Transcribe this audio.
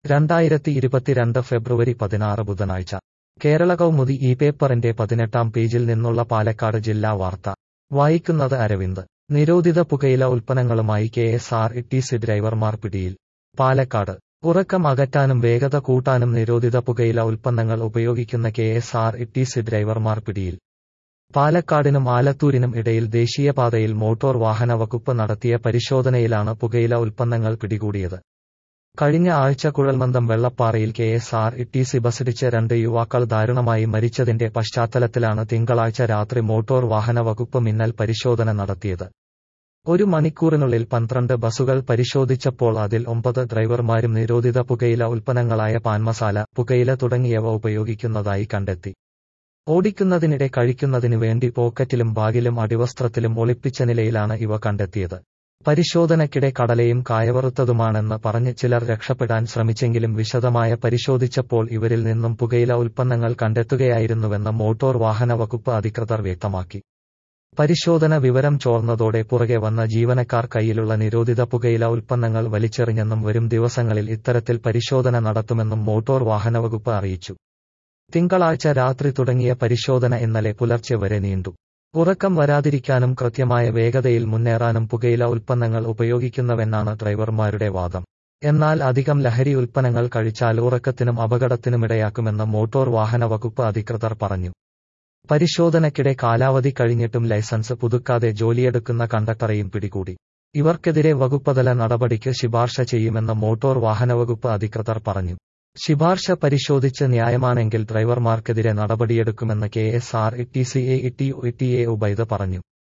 രണ്ടായിരത്തി ഇരുപത്തിരണ്ട് ഫെബ്രുവരി പതിനാറ് ബുധനാഴ്ച കേരള കൗമുദി ഈ പേപ്പറിന്റെ പതിനെട്ടാം പേജിൽ നിന്നുള്ള പാലക്കാട് ജില്ലാ വാർത്ത വായിക്കുന്നത് അരവിന്ദ് നിരോധിത പുകയില ഉൽപ്പന്നങ്ങളുമായി K S R T C ഡ്രൈവർമാർ പിടിയിൽ പാലക്കാട് ഉറക്കം അകറ്റാനും വേഗത കൂട്ടാനും നിരോധിത പുകയില ഉൽപ്പന്നങ്ങൾ ഉപയോഗിക്കുന്ന K S R T C ഡ്രൈവർമാർ പിടിയിൽ പാലക്കാടിനും ആലത്തൂരിനും ഇടയിൽ ദേശീയപാതയിൽ മോട്ടോർ വാഹന വകുപ്പ് നടത്തിയ പരിശോധനയിലാണ് പുകയില ഉൽപ്പന്നങ്ങൾ പിടികൂടിയത് കഴിഞ്ഞ ആഴ്ച കുഴൽമന്ദം വെള്ളപ്പാറയിൽ K S R T C ബസിടിച്ച് രണ്ട് യുവാക്കൾ ദാരുണമായി മരിച്ചതിന്റെ പശ്ചാത്തലത്തിലാണ് തിങ്കളാഴ്ച രാത്രി മോട്ടോർ വാഹന വകുപ്പ് മിന്നൽ പരിശോധന നടത്തിയത് ഒരു മണിക്കൂറിനുള്ളിൽ പന്ത്രണ്ട് ബസുകൾ പരിശോധിച്ചപ്പോൾ അതിൽ ഒമ്പത് ഡ്രൈവർമാരും നിരോധിത പുകയില ഉൽപ്പന്നങ്ങളായ പാൻമസാല പുകയില തുടങ്ങിയവ ഉപയോഗിക്കുന്നതായി കണ്ടെത്തി ഓടിക്കുന്നതിനിടെ കഴിക്കുന്നതിനു വേണ്ടി പോക്കറ്റിലും ബാഗിലും അടിവസ്ത്രത്തിലും ഒളിപ്പിച്ച നിലയിലാണ് ഇവ കണ്ടെത്തിയത് പരിശോധനയ്ക്കിടെ കടലയും കായവറുത്തതുമാണെന്ന് പറഞ്ഞ് ചിലർ രക്ഷപ്പെടാൻ ശ്രമിച്ചെങ്കിലും വിശദമായ പരിശോധിച്ചപ്പോൾ ഇവരിൽ നിന്നും പുകയില ഉൽപ്പന്നങ്ങൾ കണ്ടെത്തുകയായിരുന്നുവെന്ന് മോട്ടോർ വാഹന വകുപ്പ് അധികൃതർ വ്യക്തമാക്കി പരിശോധന വിവരം ചോർന്നതോടെ പുറകെ വന്ന ജീവനക്കാർ കയ്യിലുള്ള നിരോധിത പുകയില ഉൽപ്പന്നങ്ങൾ വലിച്ചെറിഞ്ഞെന്നും വരും ദിവസങ്ങളിൽ ഇത്തരത്തിൽ പരിശോധന നടത്തുമെന്നും മോട്ടോർ വാഹന വകുപ്പ് അറിയിച്ചു തിങ്കളാഴ്ച രാത്രി തുടങ്ങിയ പരിശോധന ഇന്നലെ പുലർച്ചെ വരെ നീണ്ടു ഉറക്കം വരാതിരിക്കാനും കൃത്യമായ വേഗതയിൽ മുന്നേറാനും പുകയില ഉൽപ്പന്നങ്ങൾ ഉപയോഗിക്കുന്നുവെന്നാണ് ഡ്രൈവർമാരുടെ വാദം എന്നാൽ അധികം ലഹരി ഉൽപ്പന്നങ്ങൾ കഴിച്ചാൽ ഉറക്കത്തിനും അപകടത്തിനുമിടയാക്കുമെന്ന് മോട്ടോർ വാഹന വകുപ്പ് അധികൃതർ പറഞ്ഞു പരിശോധനയ്ക്കിടെ കാലാവധി കഴിഞ്ഞിട്ടും ലൈസൻസ് പുതുക്കാതെ ജോലിയെടുക്കുന്ന കണ്ടക്ടറെയും പിടികൂടി ഇവർക്കെതിരെ വകുപ്പതല നടപടിക്ക് ശിപാർശ ചെയ്യുമെന്ന് മോട്ടോർ വാഹന വകുപ്പ് അധികൃതർ പറഞ്ഞു ശിപാർശ പരിശോധിച്ച് ന്യായമാണെങ്കിൽ ഡ്രൈവർമാർക്കെതിരെ നടപടിയെടുക്കുമെന്ന് K S R T C A T T A Ubaid പറഞ്ഞു